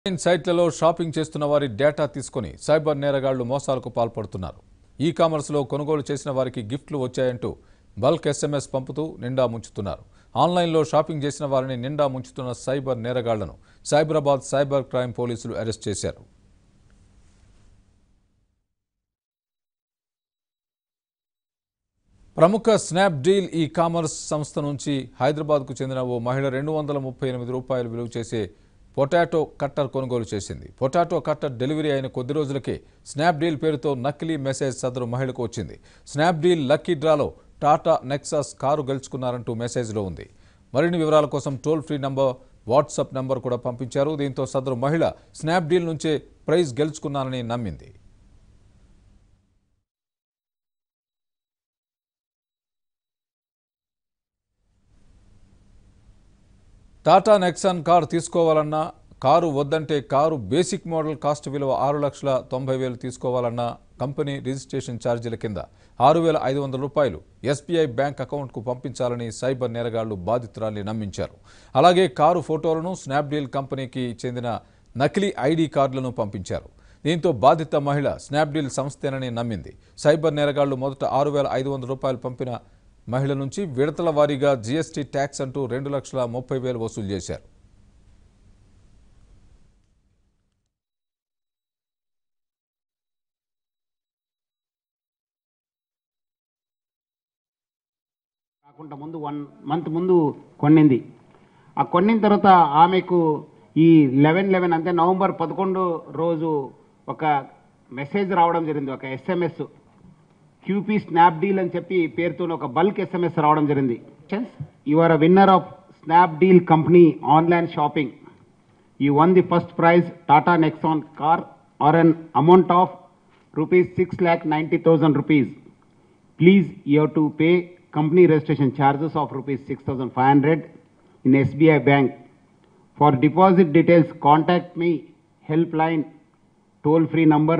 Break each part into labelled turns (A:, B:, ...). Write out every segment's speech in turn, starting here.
A: Online సైట్లలో shopping చేస్తున్న వారి data తీసుకొని సైబర్ నేరగాళ్లు మోసాలకు పాల్పడుతున్నారు ఈ కామర్స్లో కొనుగోలు చేసిన వారికి గిఫ్ట్లు వచ్చాయంటూ బల్క్ ఎస్ఎంఎస్ పంపుతూ నిండా ముంచుతున్నారు ఆన్లైన్లో షాపింగ్ చేసిన వారిని నిండా ముంచుతున్న సైబర్ నేరగాళ్లను సైబరాబాద్ సైబర్ క్రైమ్ పోలీసులు అరెస్ట్ చేశారు ప్రముఖ స్నాప్డీల్ ఈ కామర్స్ సంస్థ నుంచి హైదరాబాద్కు చెందిన ఓ మహిళ రెండు వందల ముప్పై ఎనిమిది రూపాయలు విలువ చేసే పొటాటో కట్టర్ కొనుగోలు చేసింది పొటాటో కట్టర్ డెలివరీ అయిన కొద్ది రోజులకే స్నాప్డీల్ పేరుతో నకిలీ మెసేజ్ సదరు మహిళకు వచ్చింది స్నాప్డీల్ లక్కీ డ్రాలో టాటా నెక్సాస్ కారు గెలుచుకున్నారంటూ మెసేజ్లో ఉంది మరిన్ని వివరాల కోసం toll free number WhatsApp number కూడా పంపించారు దీంతో సదరు మహిళ స్నాప్డీల్ నుంచే ప్రైజ్ గెలుచుకున్నారని నమ్మింది టాటా నెక్సాన్ కారు తీసుకోవాలన్నా కారు వద్దంటే కారు బేసిక్ మోడల్ కాస్ట్ విలువ ఆరు లక్షల తొంభై వేలు తీసుకోవాలన్నా కంపెనీ రిజిస్ట్రేషన్ ఛార్జీల కింద ఆరు వేల ఐదు వందల రూపాయలు ఎస్బీఐ బ్యాంక్ అకౌంట్కు పంపించాలని సైబర్ నేరగాళ్లు బాధితురాల్ని నమ్మించారు అలాగే కారు ఫోటోలను స్నాప్డీల్ కంపెనీకి చెందిన నకిలీ ఐడి కార్డులను పంపించారు దీంతో బాధిత మహిళ స్నాప్డీల్ సంస్థేనని నమ్మింది సైబర్ నేరగాళ్లు మొదట ఆరు వేల ఐదు వందల రూపాయలు పంపిన మహిళ నుంచి విడతల వారీగా జీఎస్టీ ట్యాక్స్ అంటూ రెండు లక్షల ముప్పై వేలు వసూలు చేశారు
B: కాకుండా ముందు వన్ మంత్ ముందు కొన్నింది ఆ కొన్నిన తర్వాత ఆమెకు ఈ లెవెన్ లెవెన్ అంటే నవంబర్ పదకొండు రోజు ఒక మెసేజ్ రావడం జరిగింది ఒక ఎస్ఎంఎస్ క్యూపీ స్నాప్ డీల్ అని చెప్పి పేరుతో ఒక బల్క్ ఎస్ఎంఎస్ రావడం జరిగింది you are a winner of Snapdeal company online shopping you won the first prize Tata Nexon car are an amount of rupees six lakh ninety thousand rupees please you have to pay company registration charges of rupees 6500 in SBI bank. For deposit details, contact me helpline toll free number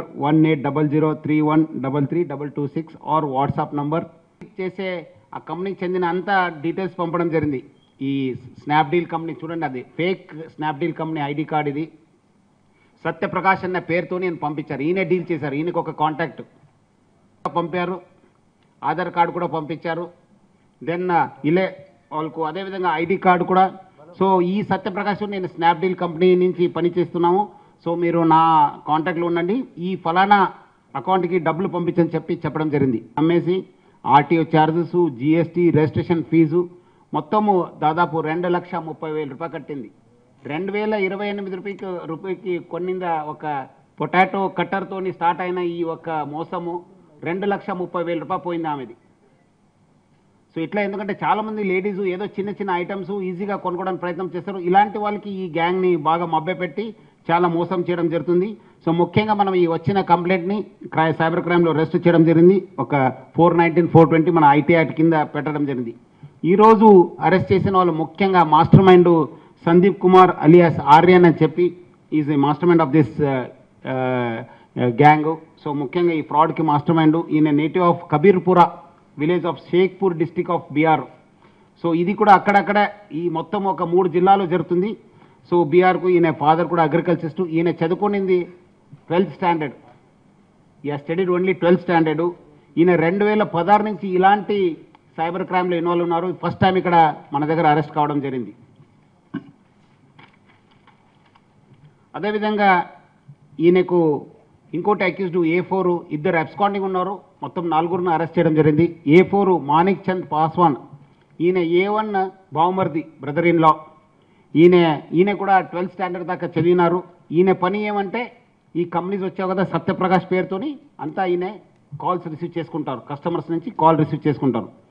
B: 180031332226 or WhatsApp number. చేసే ఆ కంపెనీకి చెందిన అంత details పంపడం జరిగింది ఈ Snapdeal company చూడండి అది fake Snapdeal company ID card ఇది సత్యప్రకాష్ అన్న పేరుతో నేను పంపించారు ఈయన డీల్ చేశారు ఈయనకు ఒక కాంటాక్ట్ పంపారు ఆధార్ కార్డు కూడా పంపించారు దెన్ ఇలే వాళ్ళకు అదేవిధంగా ఐడి కార్డు కూడా సో ఈ సత్యప్రకాశ్ నేను స్నాప్డీల్ కంపెనీ నుంచి పని చేస్తున్నాము సో మీరు నా కాంటాక్ట్లో ఉండండి ఈ ఫలానా అకౌంట్కి డబ్బులు పంపించని చెప్పి చెప్పడం జరిగింది అమ్మేసి RTO charges GST registration fee మొత్తము దాదాపు రెండు లక్ష ముప్పై వేల రూపాయలు కట్టింది రెండు వేల ఇరవై ఎనిమిది రూపాయకి రూపాయకి కొన్నింద ఒక పొటాటో కట్టర్తోని స్టార్ట్ అయిన ఈ ఒక మోసము రెండు లక్ష ముప్పై వేల రూపాయలు పోయింది ఆమెది సో ఇట్లా ఎందుకంటే చాలా మంది లేడీస్ ఏదో చిన్న చిన్న ఐటమ్స్ ఈజీగా కొనుక్కోవడానికి ప్రయత్నం చేస్తారు ఇలాంటి వాళ్ళకి ఈ గ్యాంగ్ని బాగా మభ్యపెట్టి చాలా మోసం చేయడం జరుగుతుంది సో ముఖ్యంగా మనం ఈ వచ్చిన కంప్లైంట్ని క్రై సైబర్ క్రైమ్లో రెస్ట్ చేయడం జరిగింది ఒక ఫోర్ నైన్టీన్ ఫోర్ ట్వంటీ మన ఐటీ యాక్ట్ కింద పెట్టడం జరిగింది ఈరోజు అరెస్ట్ చేసిన వాళ్ళు ముఖ్యంగా master mind Sandeep Kumar alias Aryan అని చెప్పి is a master mind of this gang so ముఖ్యంగా ఈ ఫ్రాడ్కి మాస్టర్ మైండ్ ఈయన native of Kabirpura village of Sheikhpura district of Bihar so ఇది కూడా అక్కడక్కడ ఈ మొత్తం ఒక మూడు జిల్లాలో జరుగుతుంది సో బీహార్కు ఈయన ఫాదర్ కూడా అగ్రికల్చరిస్ట్ ఈయన చదువుకునింది ట్వెల్త్ స్టాండర్డ్ ఈ స్టడీడ్ ఓన్లీ ట్వెల్త్ స్టాండర్డ్ ఈయన రెండు వేల పదహారు నుంచి ఇలాంటి సైబర్ క్రైమ్లో ఇన్వాల్వ్ ఉన్నారు ఫస్ట్ టైం ఇక్కడ మన దగ్గర అరెస్ట్ కావడం జరిగింది అదేవిధంగా ఈయనకు ఇంకోటి అక్యూజ్డ్ ఏ ఫోర్ ఇద్దరు అబ్స్కాండింగ్ ఉన్నారు మొత్తం నలుగురిని అరెస్ట్ చేయడం జరిగింది ఏ ఫోర్ మాణిక్ చంద్ పాస్వాన్ ఈయన ఏ వన్ బావమర్ది బ్రదర్ ఇన్ లా ఈయన ఈయన కూడా ట్వెల్త్ స్టాండర్డ్ దాకా చదివినారు ఈయన పని ఏమంటే ఈ కంపెనీస్ వచ్చావు కదా సత్యప్రకాష్ పేరుతోని అంతా ఈయన కాల్స్ రిసీవ్ చేసుకుంటారు కస్టమర్స్ నుంచి కాల్ రిసీవ్ చేసుకుంటారు